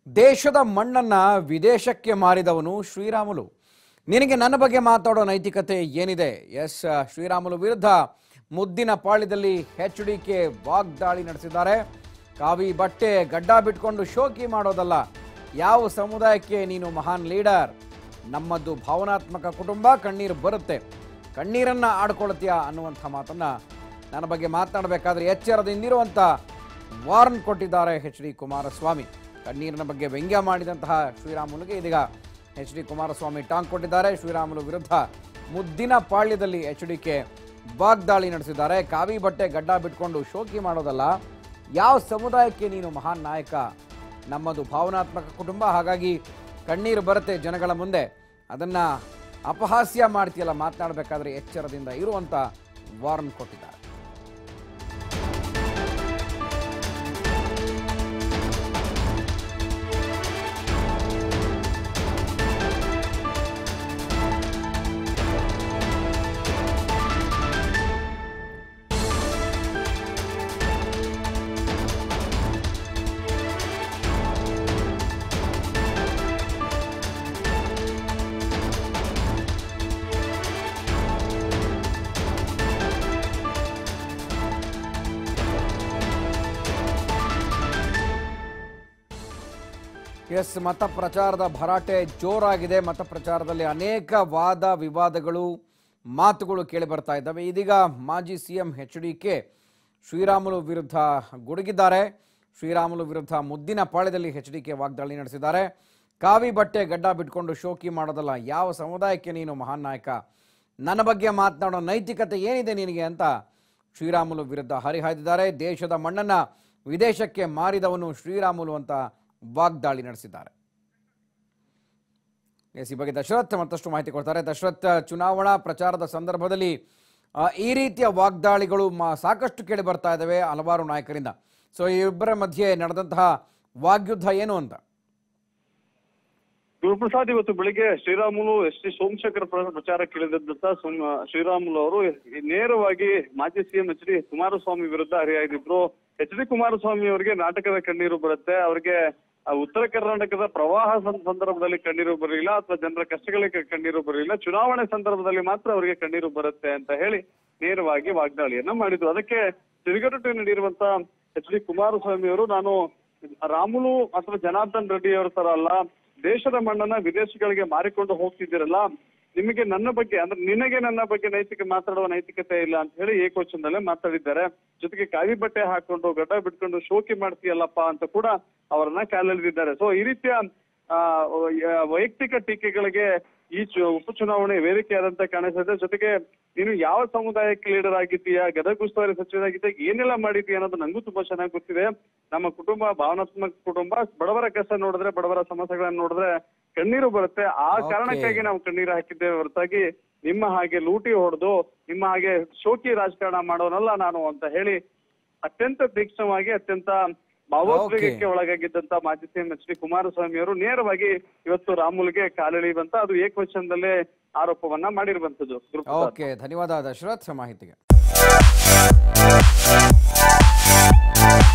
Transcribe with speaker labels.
Speaker 1: ದೇಶದ ಮಣ್ಣನ್ನ ವಿದೇಶಕ್ಕೆ ಮಾರಿದವನು ಶ್ರೀರಾಮುಲು ನಿನಗೆ ನನ್ನ ಬಗ್ಗೆ ಮಾತಾಡೋ ನೈತಿಕತೆ ಏನಿದೆ ಎಸ್ ಶ್ರೀರಾಮುಲು ವಿರುದ್ಧ ಮುದ್ದಿನ ಪಾಳ್ಯದಲ್ಲಿ ಎಚ್ ಡಿ ಕೆ ವಾಗ್ದಾಳಿ ನಡೆಸಿದ್ದಾರೆ ಕಾವಿ ಬಟ್ಟೆ ಗಡ್ಡ ಬಿಟ್ಕೊಂಡು ಶೋಕಿ ಮಾಡೋದಲ್ಲ ಯಾವ ಸಮುದಾಯಕ್ಕೆ ನೀನು ಮಹಾನ್ ಲೀಡರ್ ನಮ್ಮದು ಭಾವನಾತ್ಮಕ ಕುಟುಂಬ ಕಣ್ಣೀರು ಬರುತ್ತೆ ಕಣ್ಣೀರನ್ನ ಆಡ್ಕೊಳ್ತೀಯ ಅನ್ನುವಂಥ ಮಾತನ್ನ ನನ್ನ ಬಗ್ಗೆ ಮಾತನಾಡಬೇಕಾದ್ರೆ ಎಚ್ಚರದಿಂದಿರುವಂಥ ವಾರ್ನ್ ಕೊಟ್ಟಿದ್ದಾರೆ ಎಚ್ ಡಿ ಕುಮಾರಸ್ವಾಮಿ ಕಣ್ಣೀರಿನ ಬಗ್ಗೆ ವ್ಯಂಗ್ಯ ಮಾಡಿದಂತಹ ಶ್ರೀರಾಮುಲುಗೆ ಇದೀಗ ಎಚ್ ಡಿ ಕುಮಾರಸ್ವಾಮಿ ಟಾಂಗ್ ಕೊಟ್ಟಿದ್ದಾರೆ ಶ್ರೀರಾಮುಲು ವಿರುದ್ಧ ಮುದ್ದಿನ ಪಾಳ್ಯದಲ್ಲಿ ಎಚ್ ಡಿ ಕೆ ವಾಗ್ದಾಳಿ ನಡೆಸಿದ್ದಾರೆ ಕಾವಿ ಬಟ್ಟೆ ಗಡ್ಡ ಬಿಟ್ಕೊಂಡು ಶೋಕಿ ಮಾಡೋದಲ್ಲ ಯಾವ ಸಮುದಾಯಕ್ಕೆ ನೀನು ಮಹಾನ್ ನಾಯಕ ನಮ್ಮದು ಭಾವನಾತ್ಮಕ ಕುಟುಂಬ ಹಾಗಾಗಿ ಕಣ್ಣೀರು ಬರುತ್ತೆ ಜನಗಳ ಮುಂದೆ ಅದನ್ನ ಅಪಹಾಸ್ಯ ಮಾಡ್ತೀಯಲ್ಲ ಮಾತನಾಡಬೇಕಾದ್ರೆ ಎಚ್ಚರದಿಂದ ಇರುವಂತ ವಾರ್ನ್ ಕೊಟ್ಟಿದ್ದಾರೆ ಎಸ್ ಮತ ಪ್ರಚಾರದ ಭರಾಟೆ ಜೋರಾಗಿದೆ ಮತ ಪ್ರಚಾರದಲ್ಲಿ ಅನೇಕ ವಾದ ವಿವಾದಗಳು ಮಾತುಗಳು ಕೇಳಿ ಬರ್ತಾ ಇದ್ದಾವೆ ಇದೀಗ ಮಾಜಿ CM H D K Sriramulu ವಿರುದ್ಧ ಗುಡುಗಿದ್ದಾರೆ ಶ್ರೀರಾಮುಲು ವಿರುದ್ಧ ಮುದ್ದಿನ ಪಾಳ್ಯದಲ್ಲಿ ಎಚ್ ಡಿ ಕೆ ವಾಗ್ದಾಳಿ ನಡೆಸಿದ್ದಾರೆ ಕಾವಿ ಬಟ್ಟೆ ಗಡ್ಡ ಬಿಟ್ಕೊಂಡು ಶೋಕಿ ಮಾಡೋದಲ್ಲ ಯಾವ ಸಮುದಾಯಕ್ಕೆ ನೀನು ಮಹಾನ್ ನಾಯಕ ನನ್ನ ಬಗ್ಗೆ ಮಾತನಾಡೋ ನೈತಿಕತೆ ಏನಿದೆ ನಿನಗೆ ಅಂತ ಶ್ರೀರಾಮುಲು ವಿರುದ್ಧ ಹರಿಹಾಯ್ದಿದ್ದಾರೆ ದೇಶದ ಮಣ್ಣನ್ನ ವಿದೇಶಕ್ಕೆ ಮಾರಿದವನು ಶ್ರೀರಾಮುಲು ಅಂತ ವಾಗ್ದಾಳಿ ನಡೆಸಿದ್ದಾರೆ ಎಸ್ ಈ ಬಗ್ಗೆ ದಶರಥ್ ಮತ್ತಷ್ಟು ಮಾಹಿತಿ ಕೊಡ್ತಾರೆ ದಶರಥ್ ಚುನಾವಣಾ ಪ್ರಚಾರದ ಸಂದರ್ಭದಲ್ಲಿ ಆ, ಈ ರೀತಿಯ ವಾಗ್ದಾಳಿಗಳು ಮ- ಸಾಕಷ್ಟು ಕೇಳಿ ಬರ್ತಾ ಇದ್ದಾವೆ ಹಲವಾರು ನಾಯಕರಿಂದ ಸೊ ಇಬ್ಬರ ಮಧ್ಯೆ ನಡೆದಂತಹ ವಾಗ್ಯುದ್ಧ ಏನು ಅಂತ
Speaker 2: ಗುರುಪ್ರಸಾದ್ ಇವತ್ತು ಬೆಳಿಗ್ಗೆ ಶ್ರೀರಾಮುಲು ಎಸ್ ಟಿ ಸೋಮಶೇಖರ್ ಪ್ರ- ಪ್ರಚಾರಕ್ಕೆ ಇಳಿದಂತ ಸೋಮ ಶ್ರೀರಾಮುಲು ಅವರು ನೇರವಾಗಿ ಮಾಜಿ ಸಿಎಂ ಎಚ್ ಡಿ ಕುಮಾರಸ್ವಾಮಿ ವಿರುದ್ಧ ಹರಿಹಾಯ್ದಿದ್ರು ಎಚ್ ಡಿ ಕುಮಾರಸ್ವಾಮಿ ಅವರಿಗೆ ನಾಟಕದ ಕಣ್ಣೀರು ಬರುತ್ತೆ ಅವರಿಗೆ ಆ ಉತ್ತರ ಕರ್ನಾಟಕದ ಪ್ರವಾಹ ಸಂ- ಸಂದರ್ಭದಲ್ಲಿ ಕಣ್ಣೀರು ಬರಲಿಲ್ಲ ಅಥವಾ ಜನರ ಕಷ್ಟಗಳಿಗೆ ಕಣ್ಣೀರು ಬರಲಿಲ್ಲ ಚುನಾವಣೆ ಸಂದರ್ಭದಲ್ಲಿ ಮಾತ್ರ ಅವರಿಗೆ ಕಣ್ಣೀರು ಬರುತ್ತೆ ಅಂತ ಹೇಳಿ ನೇರವಾಗಿ ವಾಗ್ದಾಳಿಯನ್ನ ಮಾಡಿದ್ರು ಅದಕ್ಕೆ ತಿರುಗೇಟು ನೀಡಿರುವಂತ ಎಚ್ ಡಿ ಕುಮಾರಸ್ವಾಮಿ ಅವರು ನಾನು ರಾಮುಲು ಅಥವಾ ಜನಾರ್ದನ್ ರೆಡ್ಡಿ ಅವರ ತರ ಅಲ್ಲ ದೇಶದ ಮಣ್ಣನ್ನ ವಿದೇಶಗಳಿಗೆ ಮಾರಿಕೊಂಡು ಹೋಗ್ತಿದ್ದೀರಲ್ಲ ನಿಮಗೆ ನನ್ನ ಬಗ್ಗೆ ಅಂದ್ರೆ ನಿನಗೆ ನನ್ನ ಬಗ್ಗೆ ನೈತಿಕ ಮಾತಾಡುವ ನೈತಿಕತೆ ಇಲ್ಲ ಅಂತ ಹೇಳಿ ಏಕವಚನದಲ್ಲೇ ಮಾತಾಡಿದ್ದಾರೆ ಜೊತೆಗೆ ಕಾವಿ ಬಟ್ಟೆ ಹಾಕೊಂಡು ಗಡ್ಡ ಬಿಟ್ಕೊಂಡು ಶೋಕಿ ಮಾಡ್ತೀಯಲ್ಲಪ್ಪ ಅಂತ ಕೂಡ ಅವರನ್ನ ಕಾಲೆಳೆದಿದ್ದಾರೆ ಸೊ ಈ ರೀತಿಯ ಆ, ವ- ವೈಯಕ್ತಿಕ ಟೀಕೆಗಳಿಗೆ ಈ ಚು- ಉಪಚುನಾವಣೆ ವೇದಿಕೆಯಾದಂತ ಕಾಣಿಸ್ತದೆ ಜೊತೆಗೆ ನೀನು ಯಾವ ಸಮುದಾಯಕ್ಕೆ ಲೀಡರ್ ಆಗಿದ್ದೀಯಾ ಗದಗ ಉಸ್ತುವಾರಿ ಸಚಿವರಾಗಿದ್ದಾಗ ಏನೆಲ್ಲ ಮಾಡಿದ್ದೀಯ ಅನ್ನೋದು ನಂಗೂ ತುಂಬಾ ಚೆನ್ನಾಗಿ ಗೊತ್ತಿದೆ ನಮ್ಮ ಕುಟುಂಬ ಭಾವನಾತ್ಮಕ ಕುಟುಂಬ ಬಡವರ ಕಷ್ಟ ನೋಡಿದ್ರೆ ಬಡವರ ಸಮಸ್ಯೆಗಳನ್ನ ನೋಡಿದ್ರೆ ಕಣ್ಣೀರು ಬರುತ್ತೆ ಆ
Speaker 1: Okay.
Speaker 2: ಕಾರಣಕ್ಕಾಗಿ ನಾವು ಕಣ್ಣೀರು ಹಾಕಿದ್ದೇವೆ ಹೊರತಾಗಿ ನಿಮ್ಮ ಹಾಗೆ ಲೂಟಿ ಹೊಡೆದು ನಿಮ್ಮ ಹಾಗೆ ಶೋಕಿ ರಾಜಕಾರಣ ಮಾಡೋನಲ್ಲ ನಾನು ಅಂತ ಹೇಳಿ ಅತ್ಯಂತ ತೀಕ್ಷ್ಣವಾಗಿ ಅತ್ಯಂತ ಭಾವೋದ್ವೇಗಕ್ಕೆ ಒಳಗಾಗಿದ್ದಂತ ಮಾಜಿ ಸಿಎಂ ಎಚ್ ಡಿ ಕುಮಾರಸ್ವಾಮಿ ಅವರು ನೇರವಾಗಿ ಇವತ್ತು ರಾಮುಲ್ಗೆ ಕಾಲೆಳೆಯುವಂತ ಅದು ಏಕವಚನದಲ್ಲೇ ಆರೋಪವನ್ನ ಮಾಡಿರುವಂತದ್ದು ಗುರುಪ್ರಸಾದ್.
Speaker 1: ಓಕೆ ಧನ್ಯವಾದ ದಶರಥ್ ಮಾಹಿತಿಗೆ